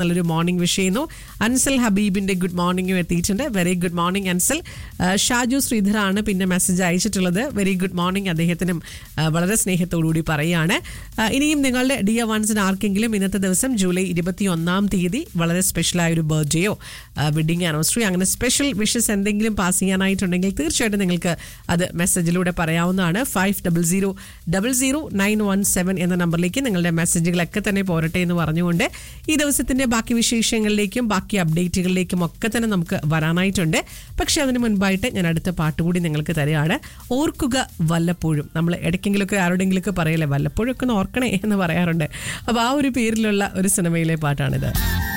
നല്ലൊരു morning wish ചെയ്യുന്നു അൻസൽ ഹബീബിന്റെ ഗുഡ് മോർണിംഗും എത്തിയിട്ടുണ്ട് വെരി ഗുഡ് മോർണിംഗ് അൻസൽ ആ, ഷാജു ശ്രീധറാണ് പിന്നെ മെസ്സേജ് അയച്ചിട്ടുള്ളത് വെരി ഗുഡ് മോർണിംഗ് അദ്ദേഹത്തിനും ആ, വളരെ സ്നേഹത്തോടുകൂടി പറയുകയാണ് ആ, ഇനിയും നിങ്ങളുടെ ഡിയർ വൺസിന് ആർക്കെങ്കിലും ഇന്നത്തെ ദിവസം ജൂലൈ ഇരുപത്തി ഒന്നാം തീയതി വളരെ സ്പെഷ്യലായ ഒരു ബർത്ത്ഡേയോ വെഡിങ് ആനിവേഴ്സറി അങ്ങനെ സ്പെഷ്യൽ വിഷസ് എന്തെങ്കിലും പാസ് ചെയ്യാനായിട്ടുണ്ടെങ്കിൽ തീർച്ചയായിട്ടും നിങ്ങൾക്ക് അത് മെസ്സേജിലൂടെ പറയാവുന്നതാണ് five double zero double zero nine one seven എന്ന നമ്പറിലേക്ക് നിങ്ങളുടെ മെസ്സേജുകളൊക്കെ തന്നെ പോരട്ടെ എന്ന് പറഞ്ഞുകൊണ്ട് ഈ ദിവസത്തിന്റെ ബാക്കി വിശേഷങ്ങളിലേക്കും ബാക്കി അപ്ഡേറ്റുകളിലേക്കും ഒക്കെ തന്നെ നമുക്ക് വരാനായിട്ടുണ്ട് പക്ഷെ അതിന് മുൻപായിട്ട് ഞാൻ അടുത്ത പാട്ട് കൂടി നിങ്ങൾക്ക് തരികയാണ് ഓർക്കുക വല്ലപ്പോഴും നമ്മൾ ഇടയ്ക്കെങ്കിലൊക്കെ ആരുടെങ്കിലൊക്കെ പറയല്ലേ വല്ലപ്പോഴും ഒക്കെ ഒന്ന് ഓർക്കണേ എന്ന് പറയാറുണ്ട് അപ്പോൾ ആ ഒരു പേരിലുള്ള ഒരു സിനിമയിലെ പാട്ടാണിത്